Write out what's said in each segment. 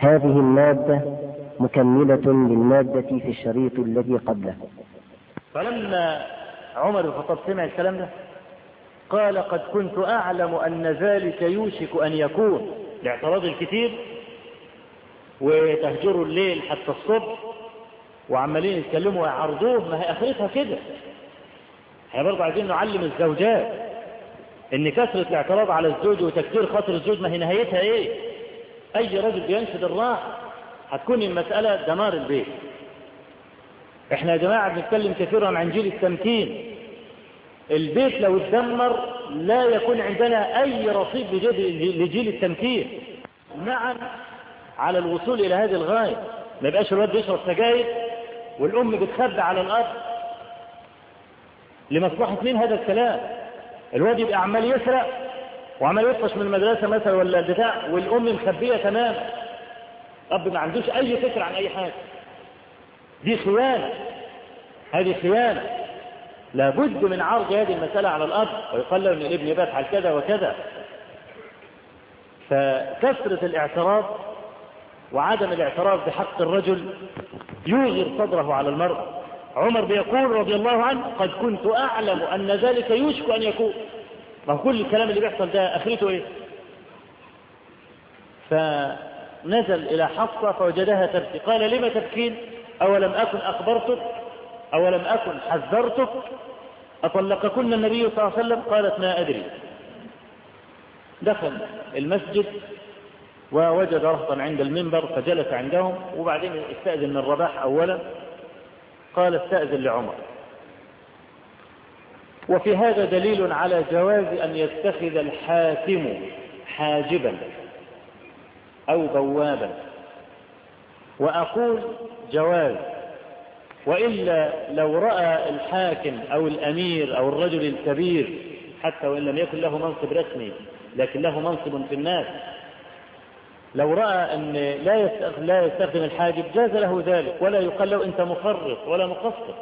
هذه المادة مكملة للمادة في الشريط الذي قبله فلما عمر بن الخطاب سمع الكلام ده قال قد كنت أعلم أن ذلك يوشك أن يكون الاعتراض الكثير وتهجروا الليل حتى الصبح وعمالين يتكلموا ويعرضوه ما هي آخرتها كده احنا برضه عايزين نعلم الزوجات ان كثرة الاعتراض على الزوج وتكثير خاطر الزوج ما هي نهايتها ايه اي رجل بينشد الراحة هتكون المسألة دمار البيت احنا يا جماعة بنتكلم كثيرا عن جيل التمكين البيت لو اتدمر لا يكون عندنا اي رصيد لجيل التمكين معا على الوصول الى هذه الغاية ما يبقاش الواد بيشرب سجاير والام بتخبى على الارض لمصلحة مين هذا الكلام الواد يبقى عمال يسرق وعمال يطفش من المدرسة مثلا ولا البتاع والام مخبية تماما اب ما عندوش اي فكرة عن اي حاجة دي خيانة هذه خيانة لابد من عرض هذه المسألة على الأب ويقال له أن الابن يفعل كذا وكذا فكثرة الاعتراض وعدم الاعتراف بحق الرجل يوغر صدره على المرأة عمر بيقول رضي الله عنه قد كنت أعلم أن ذلك يوشك أن يكون ما كل الكلام اللي بيحصل ده أخرته إيه فنزل إلى حفصة فوجدها تبكي قال لما تبكين أولم أكن أخبرتك أولم أكن حذرتك أطلقكن النبي صلى الله عليه وسلم قالت ما أدري دخل المسجد ووجد رهطا عند المنبر فجلس عندهم وبعدين استأذن من الرباح أولا قال استأذن لعمر وفي هذا دليل على جواز أن يتخذ الحاكم حاجبا أو بوابا وأقول جواز وإلا لو رأى الحاكم أو الأمير أو الرجل الكبير حتى وإن لم يكن له منصب رسمي لكن له منصب في الناس لو رأى أن لا لا يستخدم الحاجب جاز له ذلك ولا يقال له أنت مفرط ولا مقصر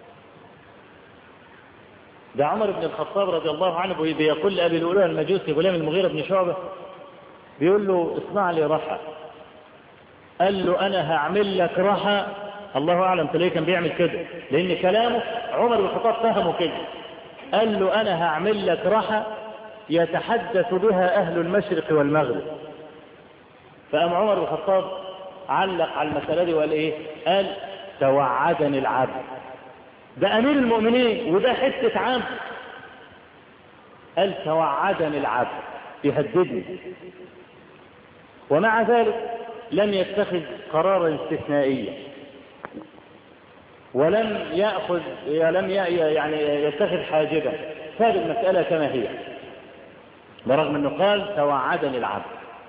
ده عمر بن الخطاب رضي الله عنه بيقول لأبي الأولى المجوسي غلام المغيرة بن شعبة بيقول له اصنع لي رحى قال له أنا هعمل لك رحى الله أعلم تلاقيه كان بيعمل كده لأن كلامه عمر بن الخطاب فهمه كده قال له أنا هعمل لك رحى يتحدث بها أهل المشرق والمغرب فقام عمر بن الخطاب علق على المسألة دي وقال إيه قال توعدني العبد ده أمير المؤمنين وده حتة عام قال توعدني العبد يهددني ومع ذلك لم يتخذ قرارا استثنائيا ولم يأخذ لم يعني يتخذ حاجبا ساب المسألة كما هي برغم أنه قال توعدني العبد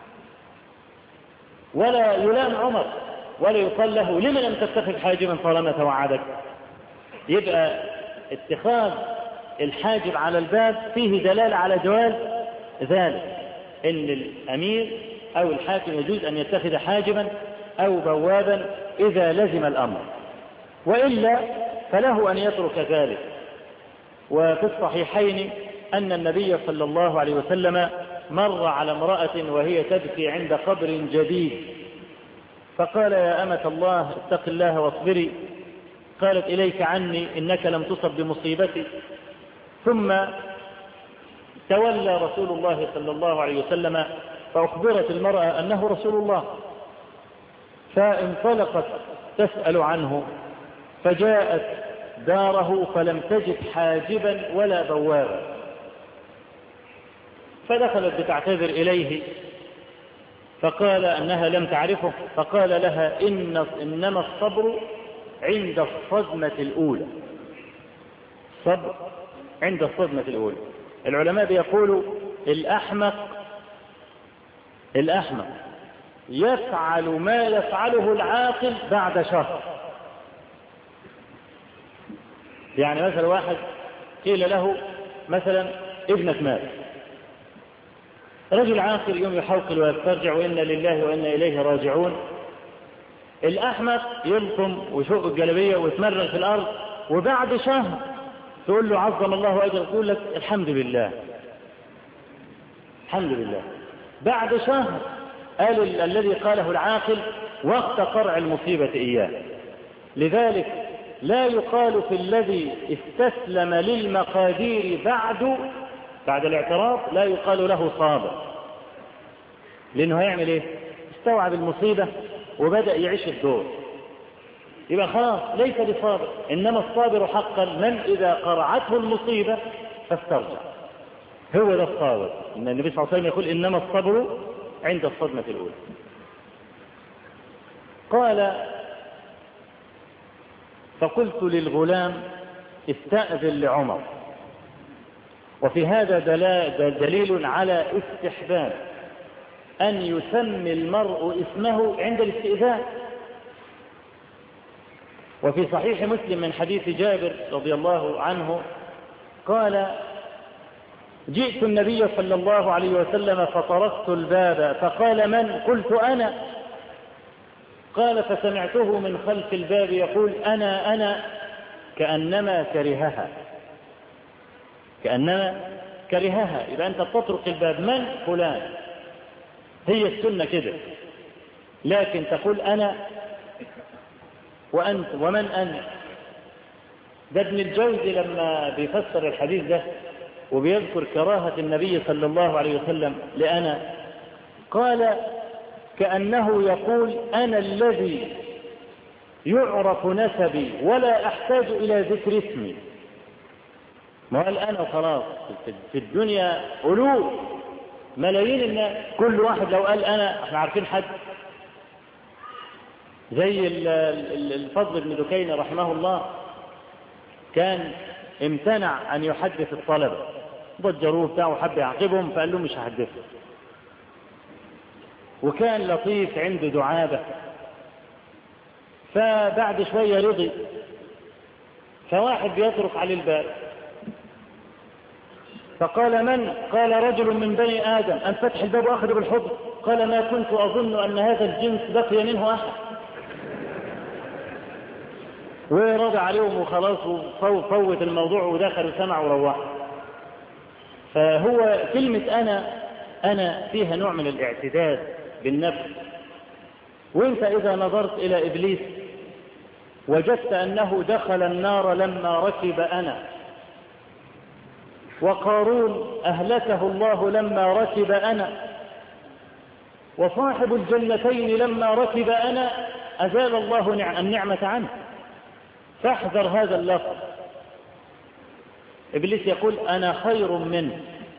ولا يلام عمر ولا يقال له لم لم تتخذ حاجبا طالما توعدك يبقى اتخاذ الحاجب على الباب فيه دلالة على جواز ذلك ان الامير او الحاكم يجوز ان يتخذ حاجبا او بوابا اذا لزم الامر وإلا فله أن يترك ذلك وفي الصحيحين أن النبي صلى الله عليه وسلم مر على امرأة وهي تبكي عند قبر جديد فقال يا أمة الله اتق الله واصبري قالت إليك عني إنك لم تصب بمصيبتي ثم تولى رسول الله صلى الله عليه وسلم فأخبرت المرأة أنه رسول الله فانطلقت تسأل عنه فجاءت داره فلم تجد حاجبا ولا بوابا فدخلت بتعتذر إليه فقال أنها لم تعرفه فقال لها إن إنما الصبر عند الصدمة الأولى صبر عند الصدمة الأولى العلماء بيقولوا الأحمق الأحمق يفعل ما يفعله العاقل بعد شهر يعني مثلا واحد قيل له مثلا ابنك مات رجل عاقل يوم يحوقل ويسترجع وإنا لله وإنا إليه راجعون الأحمق يلقم ويشق الجلبية ويتمرغ في الأرض وبعد شهر تقول له عظم الله أجل يقول لك الحمد لله الحمد لله بعد شهر قال ال- الذي قاله العاقل وقت قرع المصيبة إياه لذلك لا يقال في الذي استسلم للمقادير بعد بعد الاعتراف لا يقال له صابر لأنه هيعمل ايه استوعب المصيبة وبدأ يعيش الدور يبقى خلاص ليس بصابر إنما الصابر حقا من إذا قرعته المصيبة فاسترجع هو ده الصابر إن النبي صلى الله عليه وسلم يقول إنما الصبر عند الصدمة الأولى قال فقلت للغلام استأذن لعمر وفي هذا دلا- دليل على استحباب أن يسمي المرء اسمه عند الاستئذان وفي صحيح مسلم من حديث جابر رضي الله عنه قال جئت النبي صلى الله عليه وسلم فطرقت الباب فقال من قلت أنا قال فسمعته من خلف الباب يقول أنا أنا كأنما كرهها كأنما كرهها إذا أنت تطرق الباب من فلان هي السنة كده لكن تقول أنا وأنت ومن أنت ده ابن الجوزي لما بيفسر الحديث ده وبيذكر كراهة النبي صلى الله عليه وسلم لأنا قال كأنه يقول أنا الذي يعرف نسبي ولا أحتاج إلى ذكر اسمي ما قال أنا وخلاص في الدنيا ألوف ملايين الناس كل واحد لو قال أنا احنا عارفين حد زي ال- ال- الفضل بن دكين رحمه الله كان امتنع أن يحدث الطلبة ضجروه بتاعه وحب يعاقبهم فقال له مش هحدثه وكان لطيف عنده دعابة فبعد شوية رضي فواحد بيطرق عليه الباب فقال من قال رجل من بني آدم أن فتح الباب وأخذ بالحضن قال ما كنت أظن أن هذا الجنس بقي منه أحد ورد عليهم وخلاص وفوت الموضوع ودخل وسمع وروح فهو كلمة أنا أنا فيها نوع من الاعتداد بالنفس وانت إذا نظرت إلى إبليس وجدت أنه دخل النار لما ركب أنا وقارون أهلكه الله لما ركب أنا وصاحب الجنتين لما ركب أنا أزال الله نع- النعمة عنه فاحذر هذا اللفظ إبليس يقول أنا خير منه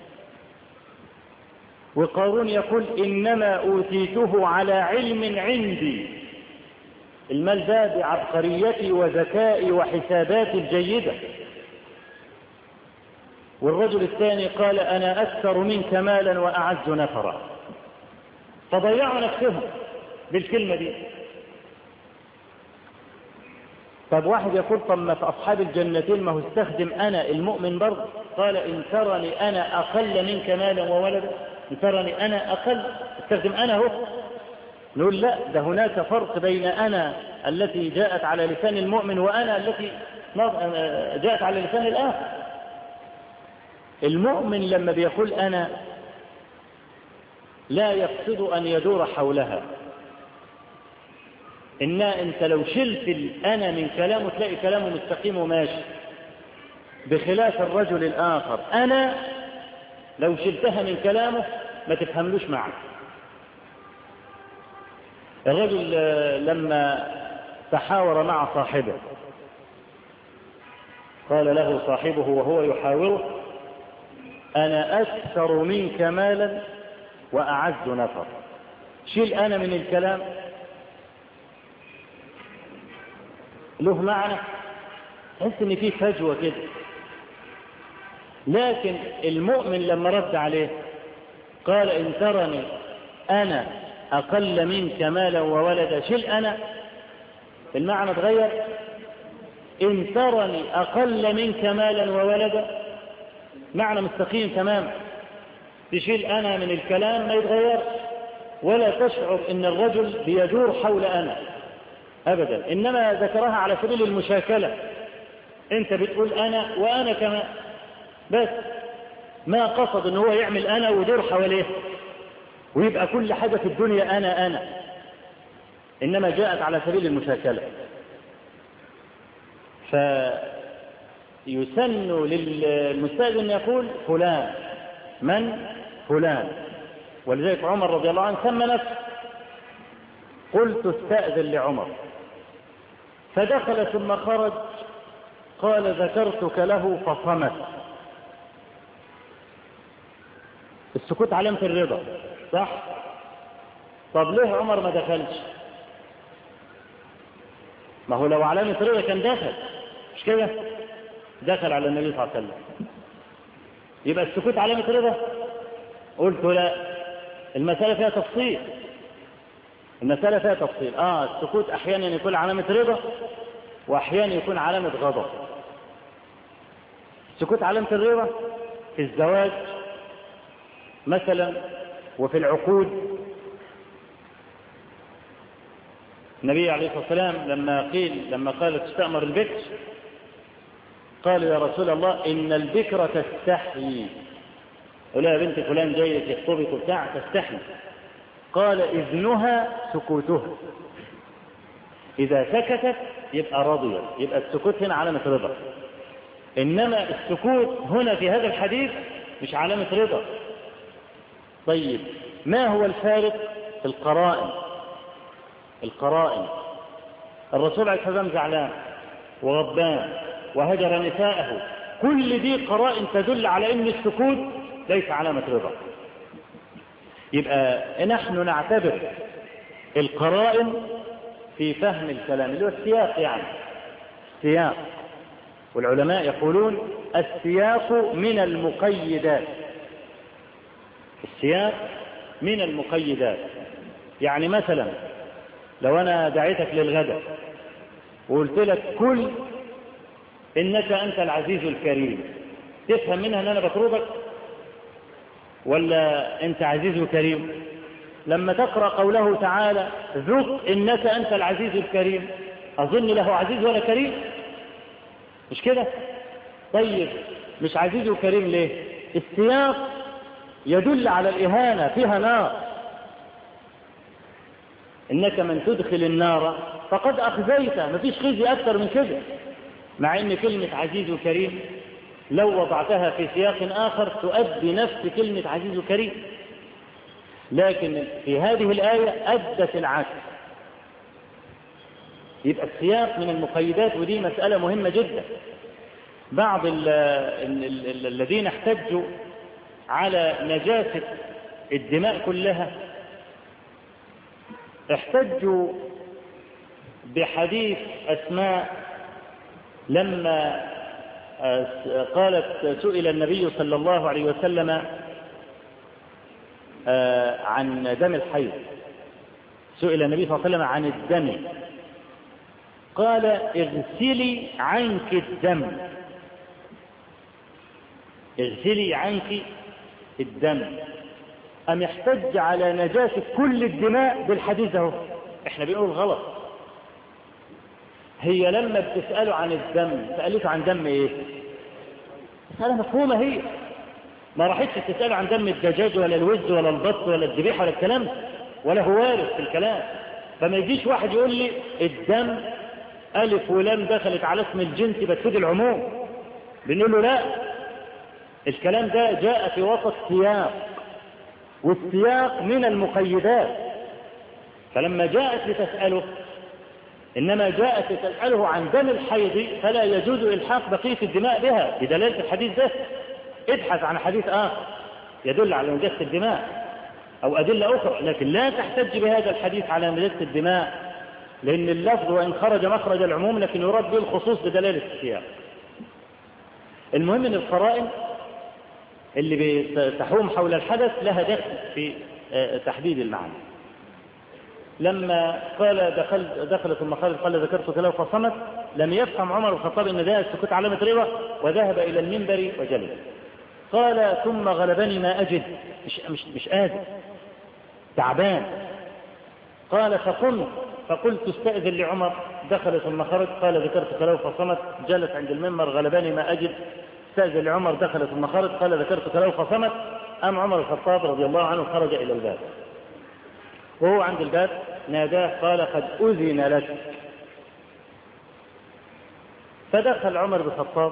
وقارون يقول إنما أوتيته على علم عندي المال ده بعبقريتي وذكائي وحساباتي الجيدة والرجل الثاني قال أنا أكثر منك مالا وأعز نفرا فضيعوا نفسهم بالكلمة دي طب واحد يقول طب ما في أصحاب الجنتين ما هو استخدم أنا المؤمن برضه قال إن ترني أنا أقل منك مالا وولدا إن ترني أنا أقل استخدم أنا هو نقول لا ده هناك فرق بين أنا التي جاءت على لسان المؤمن وأنا التي جاءت على لسان الآخر المؤمن لما بيقول أنا لا يقصد أن يدور حولها إن أنت لو شلت الأنا من كلامه تلاقي كلامه مستقيم وماشي بخلاف الرجل الآخر أنا لو شلتها من كلامه ما تفهملوش معك الرجل لما تحاور مع صاحبه قال له صاحبه وهو يحاوره أنا أكثر منك مالا وأعز نفر شيل أنا من الكلام له معنى تحس ان في فجوة كده لكن المؤمن لما رد عليه قال ان ترني انا اقل منك مالا وولدا شيل انا المعنى اتغير ان ترني اقل منك مالا وولدا معنى مستقيم تماما تشيل انا من الكلام ما يتغير ولا تشعر ان الرجل بيدور حول انا ابدا انما ذكرها على سبيل المشاكلة انت بتقول انا وانا كمان بس ما قصد ان هو يعمل انا ويدور حواليه ويبقى كل حاجة في الدنيا أنا أنا إنما جاءت على سبيل المشاكلة فيسن للمستأذن يقول فلان من فلان ولذلك عمر رضي الله عنه سمى نفسه قلت استأذن لعمر فدخل ثم خرج قال ذكرتك له فصمت السكوت علامة الرضا صح طب ليه عمر ما دخلش ما هو لو علامة رضا كان دخل مش كده دخل على النبي صلى الله عليه وسلم يبقى السكوت علامة رضا قلت لا المسألة فيها تفصيل المسألة فيها تفصيل اه السكوت احيانا يكون علامة رضا واحيانا يكون علامة غضب السكوت علامة الرضا في الزواج مثلا وفي العقود النبي عليه الصلاة والسلام لما قيل لما قال تستأمر البكر قال يا رسول الله إن البكرة تستحيي قال يا بنت فلان جاية تخطبك وبتاع تستحي قال إذنها سكوتها إذا سكتت يبقى راضية يبقى السكوت هنا علامة رضا إنما السكوت هنا في هذا الحديث مش علامة رضا طيب ما هو الفارق في القرائن القرائن الرسول عليه الصلاة والسلام زعلان وغضبان وهجر نساءه كل دي قرائن تدل على ان السكوت ليس علامة رضا يبقى نحن نعتبر القرائن في فهم الكلام اللي هو السياق يعني السياق والعلماء يقولون السياق من المقيدات السياق من المقيدات يعني مثلا لو انا دعيتك للغداء وقلت لك كل انك انت العزيز الكريم تفهم منها ان انا بطردك ولا انت عزيز وكريم لما تقرأ قوله تعالى ذق انك انت العزيز الكريم اظن له عزيز ولا كريم مش كده طيب مش عزيز وكريم ليه السياق يدل على الإهانة فيها نار إنك من تدخل النار فقد أخزيت مفيش خزي أكثر من كده مع إن كلمة عزيز وكريم لو وضعتها في سياق آخر تؤدي نفس كلمة عزيز وكريم لكن في هذه الآية أدت العكس يبقى السياق من المقيدات ودي مسألة مهمة جدا بعض ال ال ال الذين احتجوا على نجاسة الدماء كلها احتجوا بحديث أسماء لما قالت سئل النبي صلى الله عليه وسلم عن دم الحيض سئل النبي صلى الله عليه وسلم عن الدم قال اغسلي عنك الدم اغسلي عنك الدم أم يحتج على نجاسة كل الدماء بالحديث ده احنا بنقول غلط هي لما بتسأله عن الدم سألته عن دم ايه مسألة مفهومة هي ما راحتش تسأله عن دم الدجاج ولا الوز ولا البط ولا الذبيحة ولا الكلام ولا هو وارث في الكلام فما يجيش واحد يقول لي الدم ألف ولام دخلت على اسم الجنس بتفيد العموم بنقول له لا الكلام ده جاء في وسط سياق والسياق من المقيدات فلما جاءت لتسأله إنما جاءت لتسأله عن دم الحيض فلا يجوز إلحاق بقية الدماء بها بدلالة الحديث ده ابحث عن حديث آخر يدل على نجاسة الدماء أو أدلة أخرى لكن لا تحتج بهذا الحديث على نجاسة الدماء لأن اللفظ وإن خرج مخرج العموم لكن يراد به الخصوص بدلالة السياق المهم أن القرائن اللي بتحوم حول الحدث لها دخل في تحديد المعنى لما قال دخل دخل ثم قال قال ذكرت له فصمت لم يفهم عمر الخطاب ان ده السكوت علامه رضا وذهب الى المنبر وجلس قال ثم غلبني ما اجد مش مش مش قادر تعبان قال فقمت فقلت استأذن لعمر دخل ثم خرج قال ذكرت له فصمت جلس عند المنبر غلبني ما أجد استأذن لعمر دخل ثم خرج قال ذكرت له فصمت أم عمر الخطاب رضي الله عنه خرج إلى الباب وهو عند الباب ناداه قال قد أذن لك فدخل عمر بن الخطاب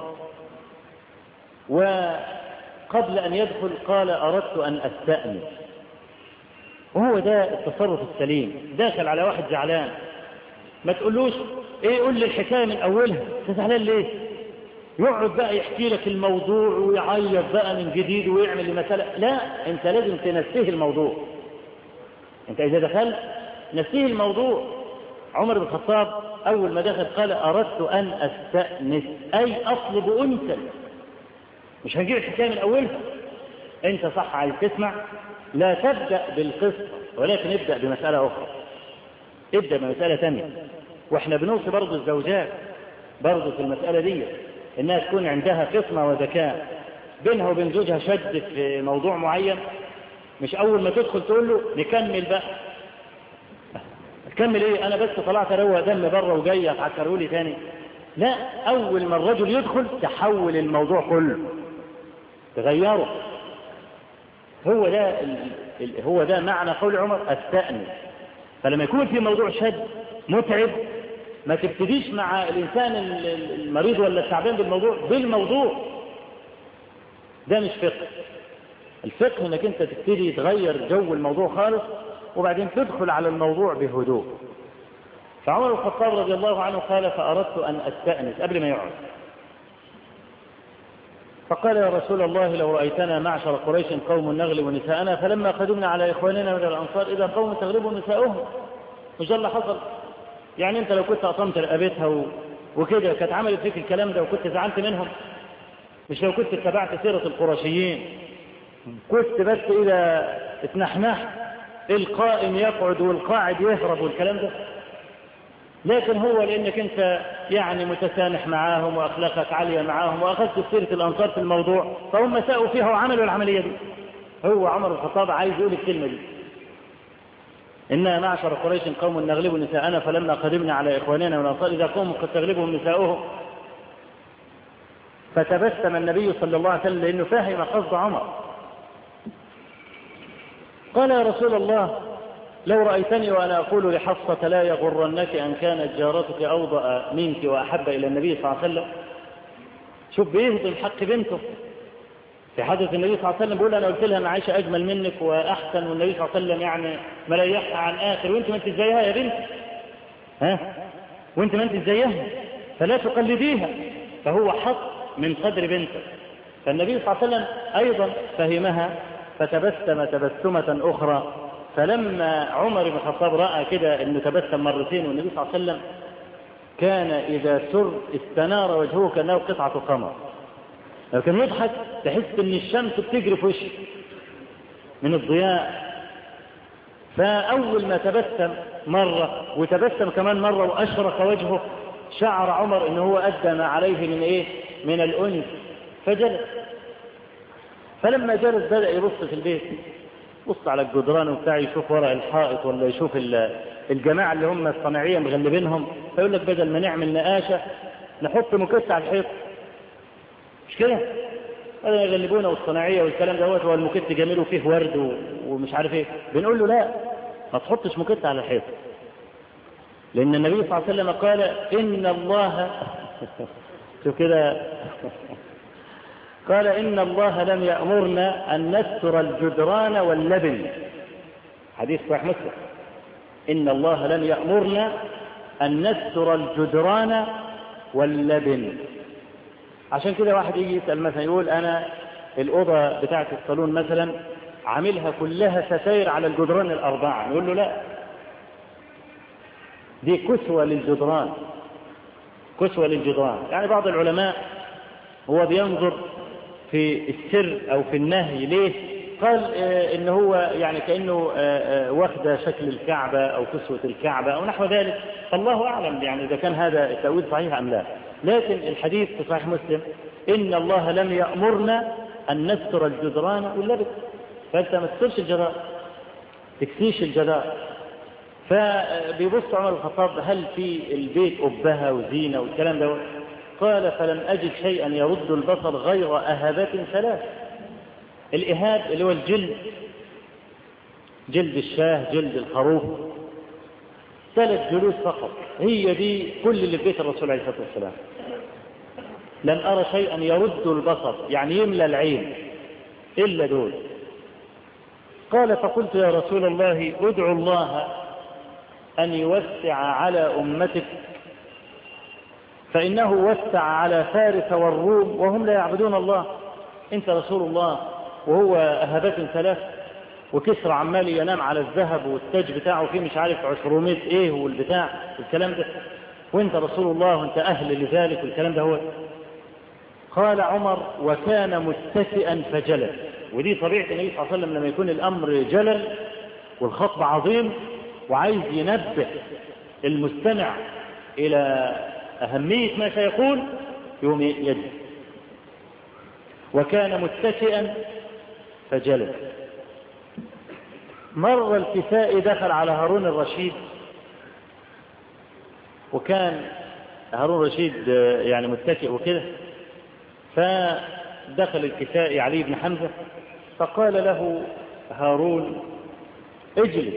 وقبل أن يدخل قال أردت أن أستأنس وهو ده التصرف السليم داخل على واحد زعلان ما تقولوش ايه قول لي الحكايه من اولها انت زعلان ليه يقعد بقى يحكي لك الموضوع ويعيط بقى من جديد ويعمل المسألة لا انت لازم تنسيه الموضوع انت اذا دخلت نسيه الموضوع عمر بن الخطاب اول ما دخل قال اردت ان استأنس اي اطلب انسا مش هنجيب الحكاية من اولها انت صح عايز تسمع لا تبدأ بالقصة ولكن ابدأ بمسألة اخرى ابدأ بمسألة ثانية واحنا بنوصي برضه الزوجات برضه في المسألة دي انها تكون عندها قسمة وذكاء بينها وبين زوجها شد في موضوع معين مش اول ما تدخل تقول له نكمل بقى تكمل ايه انا بس طلعت اروق دم بره وجاي هتعكروا لي تاني لا اول ما الرجل يدخل تحول الموضوع كله تغيره هو ده هو ده معنى قول عمر استأنس فلما يكون في موضوع شد متعب ما تبتديش مع الإنسان المريض ولا التعبان بالموضوع بالموضوع ده مش فقه الفقه انك انت تبتدي تغير جو الموضوع خالص وبعدين تدخل على الموضوع بهدوء فعمر الخطاب رضي الله عنه قال فأردت أن أستأنس قبل ما يقعد فقال يا رسول الله لو رأيتنا معشر قريش قوم نغلب نساءنا فلما قدمنا على إخواننا من الأنصار إذا قوم تغلب نساؤهم وش اللي حصل يعني أنت لو كنت أطمت رقبتها و... وكده كانت عملت فيك الكلام ده وكنت زعلت منهم مش لو كنت اتبعت سيرة القرشيين كنت بس إذا اتنحنحت القائم يقعد والقاعد يهرب والكلام ده لكن هو لأنك أنت يعني متسامح معاهم وأخلاقك عالية معاهم وأخذت سيرة الأنصار في الموضوع فهم ساءوا فيها وعملوا العملية دي هو عمر الخطاب عايز يقول الكلمة دي إنا معشر قريش قوم نغلب نساءنا فلما قدمنا على إخواننا من الأنصار إذا قوم قد تغلبهم نساؤهم فتبسم النبي صلى الله عليه وسلم لأنه فهم قصد عمر قال يا رسول الله لو رأيتني وأنا أقول لحفصة لا يغرنك أن كانت جارتك أوضأ منك وأحب إلى النبي صلى الله عليه وسلم شوف بيهضم حق بنته في حدث النبي صلى الله عليه وسلم بيقول أنا قلت لها أنا عايشة أجمل منك وأحسن والنبي صلى الله عليه وسلم يعني مريحها عن آخر وأنت ما أنت زيها يا بنت ها وأنت ما أنت زيها فلا تقلديها فهو حق من قدر بنته فالنبي صلى الله عليه وسلم أيضا فهمها فتبسم تبسمة أخرى فلما عمر بن الخطاب رأى كده انه تبسم مرتين والنبي صلى الله عليه وسلم كان إذا سر استنار وجهه كأنه قطعة قمر لو كان يضحك تحس ان الشمس بتجري في وشه من الضياء فأول ما تبسم مرة وتبسم كمان مرة وأشرق وجهه شعر عمر ان هو أدى ما عليه من إيه من الأنس فجلس فلما جلس بدأ يبص في البيت بص على الجدران وبتاع يشوف ورق الحائط ولا يشوف الجماعة اللي هم الصناعية مغلبينهم فيقول لك بدل ما نعمل نقاشة نحط مكس على الحيط مش كده بدل ما يغلبونا والصناعية والكلام دوت هو المكس جميل وفيه ورد ومش عارف ايه بنقول له لا ما تحطش مكس على الحيط لأن النبي صلى الله عليه وسلم قال إن الله شوف كده قال إن الله لم يأمرنا أن نستر الجدران واللبن حديث صحيح مسلم إن الله لم يأمرنا أن نستر الجدران واللبن عشان كده واحد يجي يسأل مثلا يقول أنا الأوضة بتاعة الصالون مثلا عاملها كلها ستاير على الجدران الأربعة نقول له لا دي كسوة للجدران كسوة للجدران يعني بعض العلماء هو بينظر في السر أو في النهي ليه قال آه إن هو يعني كأنه آه آه واخد شكل الكعبة أو كسوة الكعبة أو نحو ذلك الله أعلم يعني إذا كان هذا التأويل صحيح أم لا لكن الحديث في صحيح مسلم إن الله لم يأمرنا أن نستر الجدران واللبس فأنت ما تسترش الجدار تكسيش الجدار فبيبص عمر الخطاب هل في البيت أبها وزينة والكلام ده قال فلم أجد شيئا يرد البصر غير أهبات ثلاث الإهاب اللي هو الجلد جلد الشاه جلد الخروف ثلاث جلود فقط هي دي كل اللي في بيت الرسول عليه الصلاة والسلام لم أرى شيئا يرد البصر يعني يملى العين إلا دول قال فقلت يا رسول الله ادعو الله أن يوسع على أمتك فإنه وسع على فارس والروم وهم لا يعبدون الله أنت رسول الله وهو أهبات ثلاث وكسر عمال ينام على الذهب والتاج بتاعه فيه مش عارف عشرومية ايه والبتاع والكلام ده وانت رسول الله وانت اهل لذلك والكلام ده هو قال عمر وكان متسئا فجلس ودي طبيعة النبي صلى الله عليه وسلم لما يكون الامر جلل والخطب عظيم وعايز ينبه المستمع الى اهمية ما سيقول يوم يجلس وكان متسئا فجلس مر الكسائي دخل على هارون الرشيد وكان هارون الرشيد يعني متكئ وكده فدخل الكسائي علي بن حمزة فقال له هارون اجلس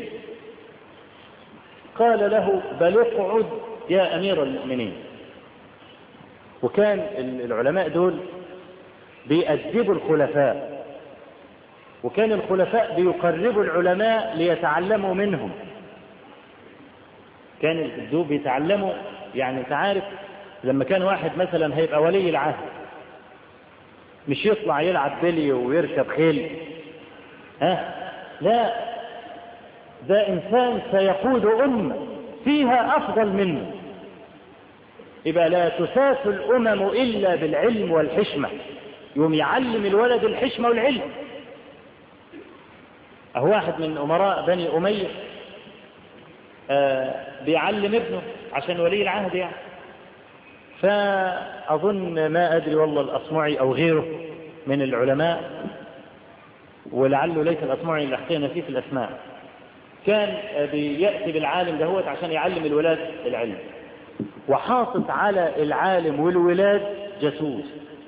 قال له بل اقعد يا أمير المؤمنين وكان العلماء دول بيأدبوا الخلفاء وكان الخلفاء بيقربوا العلماء ليتعلموا منهم كان الدوب بيتعلموا يعني انت عارف لما كان واحد مثلا هيبقى ولي العهد مش يطلع يلعب بلي ويركب خيل ها لا ده انسان سيقود امه فيها افضل منه يبقى لا تساس الامم الا بالعلم والحشمه يوم يعلم الولد الحشمه والعلم أهو واحد من أمراء بني أمية آه بيعلم ابنه عشان ولي العهد يعني فأظن ما أدري والله الأصمعي أو غيره من العلماء ولعله ليس الأصمعي اللي أحكينا فيه في الأسماء كان بيأتي بالعالم دهوت عشان يعلم الولاد العلم وحاطط على العالم والولاد جاسوس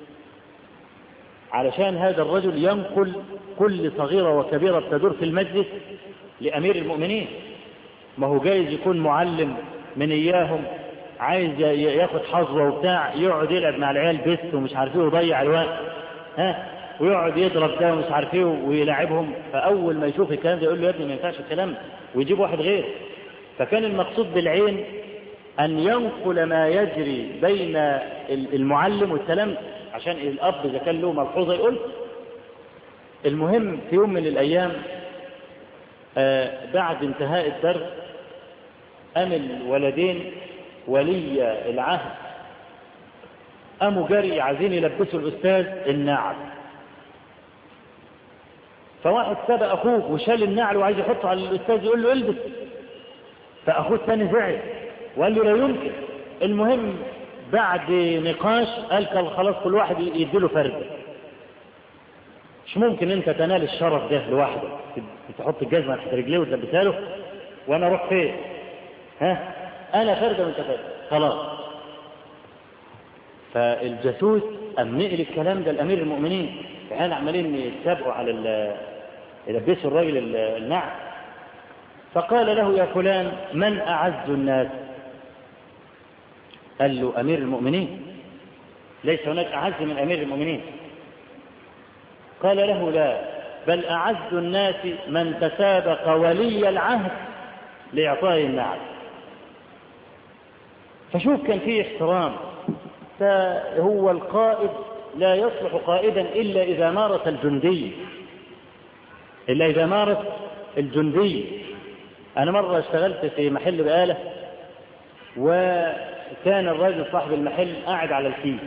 علشان هذا الرجل ينقل كل صغيرة وكبيرة تدور في المجلس لأمير المؤمنين ما هو جايز يكون معلم من إياهم عايز ياخد حظوة وبتاع يقعد يلعب مع العيال بس ومش عارف ايه ويضيع الوقت ها ويقعد يضرب ده ومش عارف ايه ويلاعبهم فأول ما يشوف الكلام ده يقول له يا ابني ما ينفعش الكلام ويجيب واحد غير فكان المقصود بالعين أن ينقل ما يجري بين المعلم والسلام عشان الأب إذا كان له ملحوظة يقول المهم في يوم من الأيام آه بعد انتهاء الدرس قام الولدين ولي العهد قاموا جري عايزين يلبسوا الأستاذ النعل فواحد سبق أخوه وشال النعل وعايز يحطه على الأستاذ يقول له البس فأخوه الثاني زعل وقال له لا يمكن المهم بعد نقاش قال خلاص كل واحد يديله فردة مش ممكن انت تنال الشرف ده لوحدك تحط الجزمة تحت رجليه وتلبسها له وانا اروح فين ها انا فردة وانت فردة خلاص فالجاسوس قام نقل الكلام ده لامير المؤمنين احنا عمالين يتابعوا على يلبسوا الراجل النعم فقال له يا فلان من اعز الناس قال له أمير المؤمنين ليس هناك أعز من أمير المؤمنين قال له لا بل أعز الناس من تسابق ولي العهد لإعطائه النعم فشوف كان فيه احترام فهو القائد لا يصلح قائدا إلا إذا مارس الجندي إلا إذا مارس الجندي أنا مرة اشتغلت في محل بقالة وكان الراجل صاحب المحل قاعد على الكيس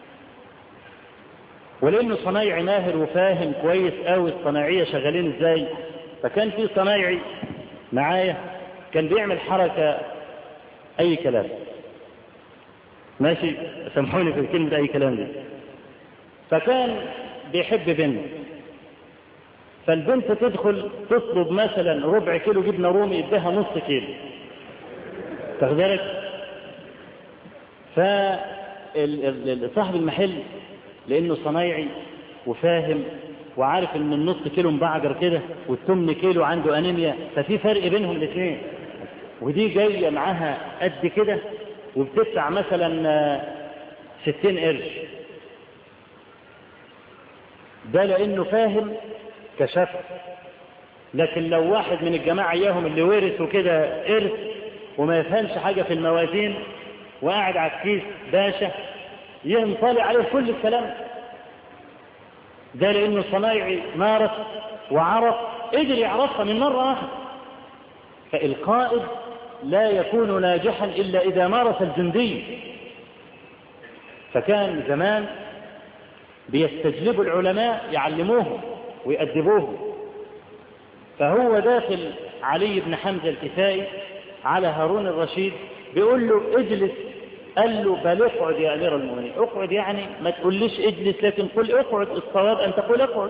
ولانه صنايعي ماهر وفاهم كويس قوي الصناعيه شغالين ازاي فكان في صنايعي معايا كان بيعمل حركه اي كلام ماشي سامحوني في الكلمه اي كلام دي فكان بيحب بنت فالبنت تدخل تطلب مثلا ربع كيلو جبنه رومي يديها نص كيلو تاخد بالك فصاحب المحل لانه صنايعي وفاهم وعارف ان النص كيلو مبعجر كده والثمن كيلو عنده انيميا ففي فرق بينهم الاثنين ودي جاية معاها قد كده وبتدفع مثلا ستين قرش ده لانه فاهم كشف لكن لو واحد من الجماعة اياهم اللي ورثوا كده ارث وما يفهمش حاجة في الموازين وقاعد على الكيس باشا ينطلع عليه كل الكلام ده لانه صنايعي مارس وعرف قدر يعرفها من مرة واحدة فالقائد لا يكون ناجحا إلا إذا مارس الجندي فكان زمان بيستجلبوا العلماء يعلموهم ويأدبوهم فهو داخل علي بن حمزة الكسائي على هارون الرشيد بيقول له اجلس قال له بل اقعد يا أمير المؤمنين اقعد يعني ما تقوليش اجلس لكن قل اقعد الصواب أن تقول اقعد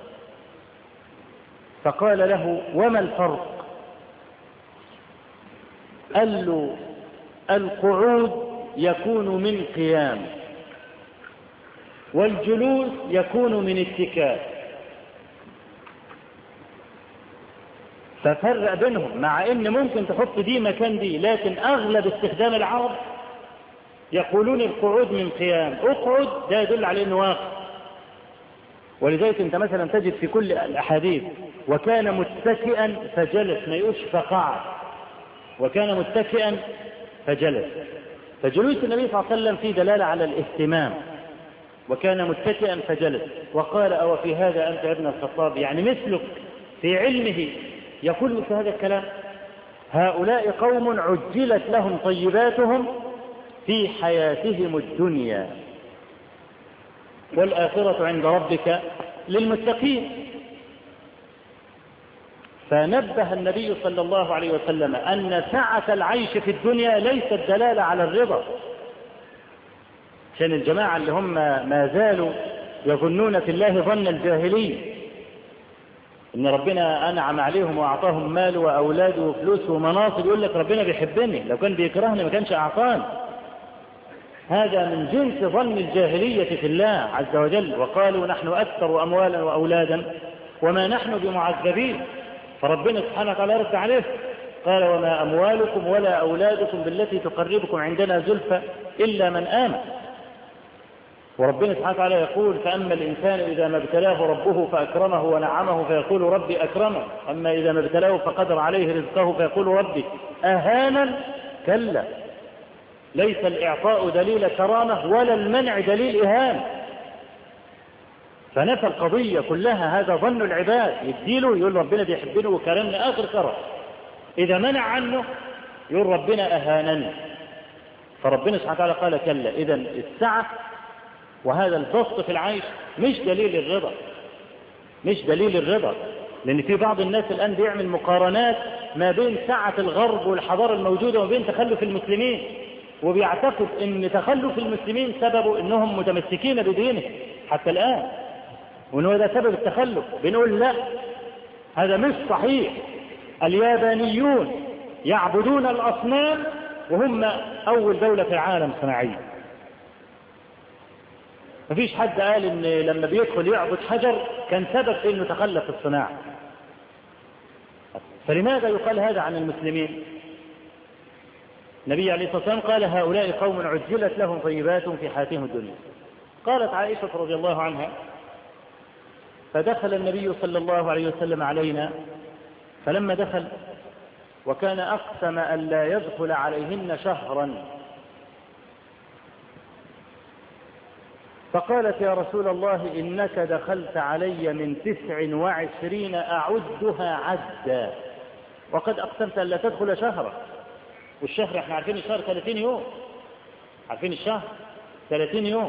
فقال له وما الفرق قال له القعود يكون من قيام والجلوس يكون من اتكاء ففرق بينهم مع ان ممكن تحط دي مكان دي لكن اغلب استخدام العرب يقولون القعود من قيام اقعد ده يدل على انه واقع ولذلك انت مثلا تجد في كل الاحاديث وكان متكئا فجلس ما يقولش فقعد وكان متكئا فجلس فجلوس النبي صلى الله عليه وسلم فيه دلالة على الاهتمام وكان متكئا فجلس وقال أو في هذا أنت يا ابن الخطاب يعني مثلك في علمه يقول مثل هذا الكلام هؤلاء قوم عجلت لهم طيباتهم في حياتهم الدنيا والآخرة عند ربك للمتقين فنبه النبي صلى الله عليه وسلم أن سعة العيش في الدنيا ليست دلالة على الرضا عشان الجماعة اللي هم ما زالوا يظنون في الله ظن الجاهلين إن ربنا أنعم عليهم وأعطاهم مال وأولاد وفلوس ومناصب يقول لك ربنا بيحبني لو كان بيكرهني ما كانش أعطاني هذا من جنس ظن الجاهلية في الله عز وجل وقالوا نحن أكثر أموالا وأولادا وما نحن بمعذبين فربنا سبحانه وتعالى رد عليه قال وما أموالكم ولا أولادكم بالتي تقربكم عندنا زلفى إلا من آمن وربنا سبحانه وتعالى يقول فأما الإنسان إذا ما ابتلاه ربه فأكرمه ونعمه فيقول ربي أكرمه أما إذا ما ابتلاه فقدر عليه رزقه فيقول ربي أهانا كلا ليس الإعطاء دليل كرامة ولا المنع دليل إهانة فنفى القضية كلها هذا ظن العباد يديله يقول ربنا بيحبني وكرمني آخر كرم إذا منع عنه يقول ربنا أهانني فربنا سبحانه وتعالى قال كلا إذا السعة وهذا البسط في العيش مش دليل الرضا مش دليل الرضا لأن في بعض الناس الآن بيعمل مقارنات ما بين سعة الغرب والحضارة الموجودة وما بين تخلف المسلمين وبيعتقد ان تخلف المسلمين سببه انهم متمسكين بدينه حتى الآن وانه ده سبب التخلف بنقول لا هذا مش صحيح اليابانيون يعبدون الأصنام وهم أول دولة في العالم صناعية مفيش حد قال ان لما بيدخل يعبد حجر كان سبب في انه تخلف في الصناعة فلماذا يقال هذا عن المسلمين النبي عليه الصلاة والسلام قال هؤلاء قوم عجلت لهم طيبات في حياتهم الدنيا قالت عائشة رضي الله عنها فدخل النبي صلى الله عليه وسلم علينا فلما دخل وكان أقسم أن لا يدخل عليهن شهرا فقالت يا رسول الله إنك دخلت علي من تسع وعشرين أعدها عدا وقد أقسمت أن لا تدخل شهرا والشهر احنا عارفين الشهر 30 يوم عارفين الشهر 30 يوم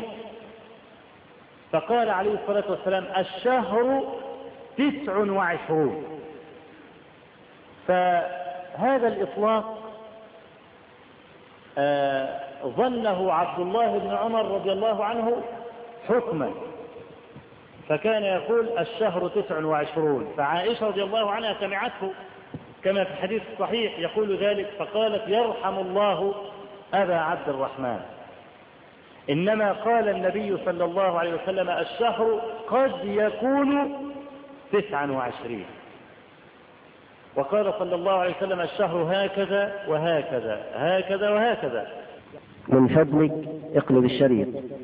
فقال عليه الصلاة والسلام الشهر تسع وعشرون فهذا الإطلاق آه ظنه عبد الله بن عمر رضي الله عنه حكما فكان يقول الشهر تسع وعشرون فعائشة رضي الله عنها سمعته كما في الحديث الصحيح يقول ذلك فقالت يرحم الله أبا عبد الرحمن إنما قال النبي صلى الله عليه وسلم الشهر قد يكون تسعا وعشرين وقال صلى الله عليه وسلم الشهر هكذا وهكذا هكذا وهكذا من فضلك اقلب الشريط